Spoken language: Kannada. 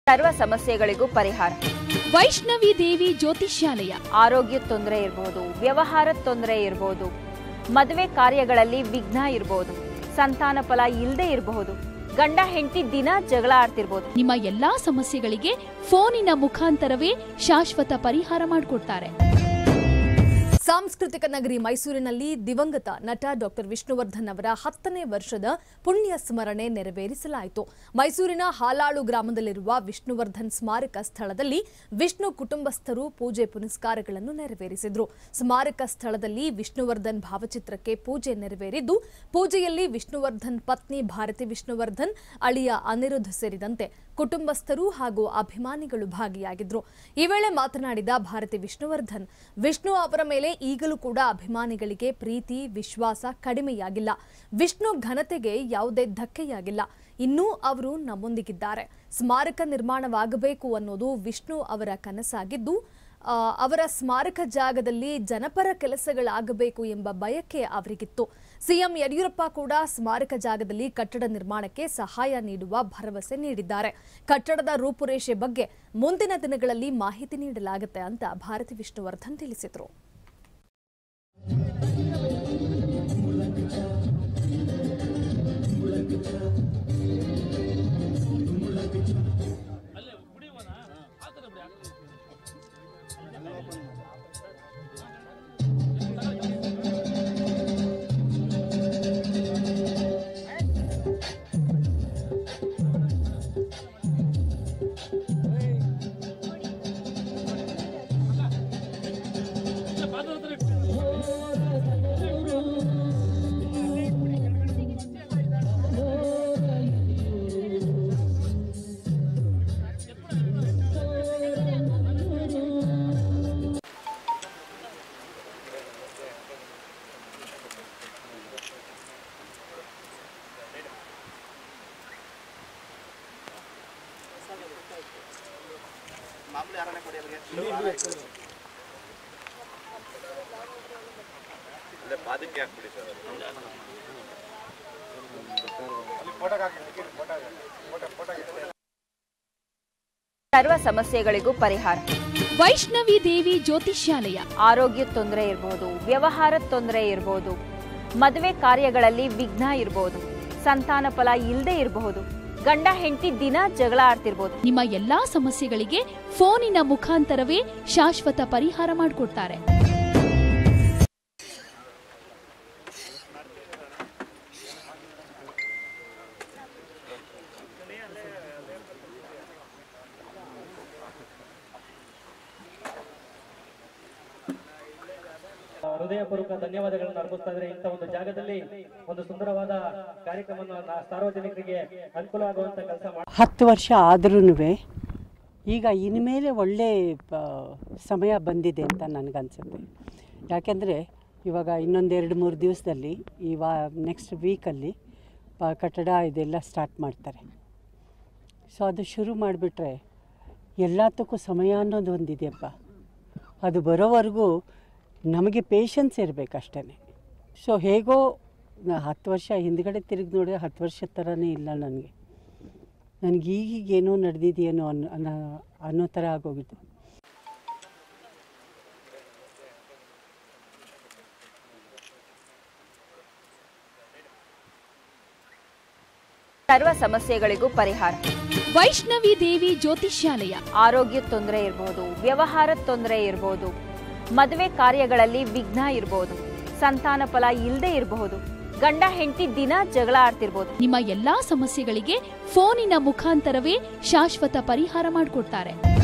ಸರ್ವ ಸಮಸ್ಯೆಗಳಿಗೂ ಪರಿಹಾರ ವೈಷ್ಣವಿ ದೇವಿ ಜ್ಯೋತಿಷ್ಯಾಲಯ ಆರೋಗ್ಯ ತೊಂದರೆ ಇರಬಹುದು ವ್ಯವಹಾರದ ತೊಂದರೆ ಇರಬಹುದು ಮದುವೆ ಕಾರ್ಯಗಳಲ್ಲಿ ವಿಘ್ನ ಇರಬಹುದು ಸಂತಾನ ಫಲ ಇಲ್ಲದೆ ಇರಬಹುದು ಗಂಡ ಹೆಂಡತಿ ದಿನ ಜಗಳ ಆಡ್ತಿರ್ಬೋದು ನಿಮ್ಮ ಎಲ್ಲಾ ಸಮಸ್ಯೆಗಳಿಗೆ ಫೋನಿನ ಮುಖಾಂತರವೇ ಶಾಶ್ವತ ಪರಿಹಾರ ಮಾಡಿಕೊಡ್ತಾರೆ ಸಾಂಸ್ಕೃತಿಕ ನಗರಿ ಮೈಸೂರಿನಲ್ಲಿ ದಿವಂಗತ ನಟ ಡಾಕ್ಟರ್ ವಿಷ್ಣುವರ್ಧನ್ ಅವರ ಹತ್ತನೇ ವರ್ಷದ ಪುಣ್ಯ ಸ್ಮರಣೆ ನೆರವೇರಿಸಲಾಯಿತು ಮೈಸೂರಿನ ಹಾಲಾಳು ಗ್ರಾಮದಲ್ಲಿರುವ ವಿಷ್ಣುವರ್ಧನ್ ಸ್ಮಾರಕ ಸ್ಥಳದಲ್ಲಿ ವಿಷ್ಣು ಕುಟುಂಬಸ್ಥರು ಪೂಜೆ ಪುನಸ್ಕಾರಗಳನ್ನು ನೆರವೇರಿಸಿದ್ರು ಸ್ಮಾರಕ ಸ್ಥಳದಲ್ಲಿ ವಿಷ್ಣುವರ್ಧನ್ ಭಾವಚಿತ್ರಕ್ಕೆ ಪೂಜೆ ನೆರವೇರಿದ್ದು ಪೂಜೆಯಲ್ಲಿ ವಿಷ್ಣುವರ್ಧನ್ ಪತ್ನಿ ಭಾರತಿ ವಿಷ್ಣುವರ್ಧನ್ ಅಳಿಯ ಅನಿರುದ್ಧ್ ಸೇರಿದಂತೆ ಕುಟುಂಬಸ್ಥರು ಹಾಗೂ ಅಭಿಮಾನಿಗಳು ಭಾಗಿಯಾಗಿದ್ರು ಈ ವೇಳೆ ಮಾತನಾಡಿದ ಭಾರತಿ ವಿಷ್ಣುವರ್ಧನ್ ವಿಷ್ಣು ಅವರ ಮೇಲೆ ಈಗಲೂ ಕೂಡ ಅಭಿಮಾನಿಗಳಿಗೆ ಪ್ರೀತಿ ವಿಶ್ವಾಸ ಕಡಿಮೆಯಾಗಿಲ್ಲ ವಿಷ್ಣು ಘನತೆಗೆ ಯಾವುದೇ ಧಕ್ಕೆಯಾಗಿಲ್ಲ ಇನ್ನೂ ಅವರು ನಮ್ಮೊಂದಿಗಿದ್ದಾರೆ ಸ್ಮಾರಕ ನಿರ್ಮಾಣವಾಗಬೇಕು ಅನ್ನೋದು ವಿಷ್ಣು ಅವರ ಕನಸಾಗಿದ್ದು ಆ, ಅವರ ಸ್ಮಾರಕ ಜಾಗದಲ್ಲಿ ಜನಪರ ಕೆಲಸಗಳಾಗಬೇಕು ಎಂಬ ಬಯಕೆ ಅವರಿಗಿತ್ತು ಸಿಎಂ ಯಡಿಯೂರಪ್ಪ ಕೂಡ ಸ್ಮಾರಕ ಜಾಗದಲ್ಲಿ ಕಟ್ಟಡ ನಿರ್ಮಾಣಕ್ಕೆ ಸಹಾಯ ನೀಡುವ ಭರವಸೆ ನೀಡಿದ್ದಾರೆ ಕಟ್ಟಡದ ರೂಪುರೇಷೆ ಬಗ್ಗೆ ಮುಂದಿನ ದಿನಗಳಲ್ಲಿ ಮಾಹಿತಿ ನೀಡಲಾಗುತ್ತೆ ಅಂತ ಭಾರತಿ ವಿಷ್ಣುವರ್ಧನ್ ತಿಳಿಸಿದರು ಪಾದಕ್ಕೆ ಹಾಕ್ಬಿಡಿ ಸರ್ ಸರ್ವ ಸಮಸ್ಯೆಗಳಿಗೂ ಪರಿಹಾರ ವೈಷ್ಣವಿ ದೇವಿ ಜ್ಯೋತಿಷ್ಯಾಲಯ ಆರೋಗ್ಯ ತೊಂದರೆ ಇರಬಹುದು ವ್ಯವಹಾರದ ತೊಂದರೆ ಇರಬಹುದು ಮದುವೆ ಕಾರ್ಯಗಳಲ್ಲಿ ವಿಘ್ನ ಇರಬಹುದು ಸಂತಾನ ಫಲ ಇಲ್ಲದೆ ಇರಬಹುದು ಗಂಡ ಹೆಂಡತಿ ದಿನ ಜಗಳ ಆಡ್ತಿರ್ಬೋದು ನಿಮ್ಮ ಎಲ್ಲಾ ಸಮಸ್ಯೆಗಳಿಗೆ ಫೋನಿನ ಮುಖಾಂತರವೇ ಶಾಶ್ವತ ಪರಿಹಾರ ಮಾಡಿಕೊಡ್ತಾರೆ ಹೃದಯಪೂರ್ವಕ ಧನ್ಯವಾದಗಳನ್ನು ಅರ್ಪಿಸ್ತಾ ಇದ್ರೆ ಇಂಥ ಒಂದು ಜಾಗದಲ್ಲಿ ಒಂದು ಸುಂದರವಾದ ಕಾರ್ಯಕ್ರಮವನ್ನು ನಾ- ಸಾರ್ವಜನಿಕರಿಗೆ ಅನುಕೂಲ ಆಗುವಂತ ಕೆಲಸ ಮಾಡಿ ಹತ್ತು ವರ್ಷ ಆದ್ರೂ ಈಗ ಇನ್ಮೇಲೆ ಒಳ್ಳೆ ಆ, ಸಮಯ ಬಂದಿದೆ ಅಂತ ನನಗನ್ಸುತ್ತೆ ಯಾಕೆಂದರೆ ಇವಾಗ ಇನ್ನೊಂದೆರಡು ಮೂರು ದಿವಸದಲ್ಲಿ ಈ ವಾ ನೆಕ್ಸ್ಟ್ ವೀಕಲ್ಲಿ ಕಟ್ಟಡ ಇದೆಲ್ಲ ಸ್ಟಾರ್ಟ್ ಮಾಡ್ತಾರೆ ಸೊ ಅದು ಶುರು ಮಾಡಿಬಿಟ್ರೆ ಎಲ್ಲದಕ್ಕೂ ಸಮಯ ಅನ್ನೋದು ಒಂದಿದೆಯಪ್ಪ ಅದು ಬರೋವರೆಗೂ ನಮಗೆ ಪೇಷನ್ಸ್ ಇರಬೇಕಷ್ಟೇ ಸೊ ಹೇಗೋ ನಾ ಹತ್ತು ವರ್ಷ ಹಿಂದ್ಗಡೆ ತಿರುಗಿ ನೋಡಿದ್ರೆ ಹತ್ತು ವರ್ಷದ ಥರನೇ ಇಲ್ಲ ನನಗೆ ನನಗೆ ಈಗೀಗ ಏನೋ ನಡೆದಿದೆಯೇನೋ ಅನ್ನೋ ಅನ್ನೋ ಅನ್ನೋ ಥರ ಆಗೋಗಿದೆ ಸರ್ವ ಸಮಸ್ಯೆಗಳಿಗೂ ಪರಿಹಾರ ವೈಷ್ಣವಿ ದೇವಿ ಜ್ಯೋತಿಷ್ಯಾಲಯ ಆರೋಗ್ಯ ತೊಂದರೆ ಇರಬಹುದು ವ್ಯವಹಾರದ ತೊಂದರೆ ಇರಬಹುದು ಮದುವೆ ಕಾರ್ಯಗಳಲ್ಲಿ ವಿಘ್ನ ಇರಬಹುದು ಸಂತಾನ ಫಲ ಇಲ್ಲದೆ ಇರಬಹುದು ಗಂಡ ಹೆಂಡತಿ ದಿನ ಜಗಳ ಆಡ್ತಿರ್ಬೋದು ನಿಮ್ಮ ಎಲ್ಲಾ ಸಮಸ್ಯೆಗಳಿಗೆ ಫೋನಿನ ಮುಖಾಂತರವೇ ಶಾಶ್ವತ ಪರಿಹಾರ ಮಾಡಿಕೊಡ್ತಾರೆ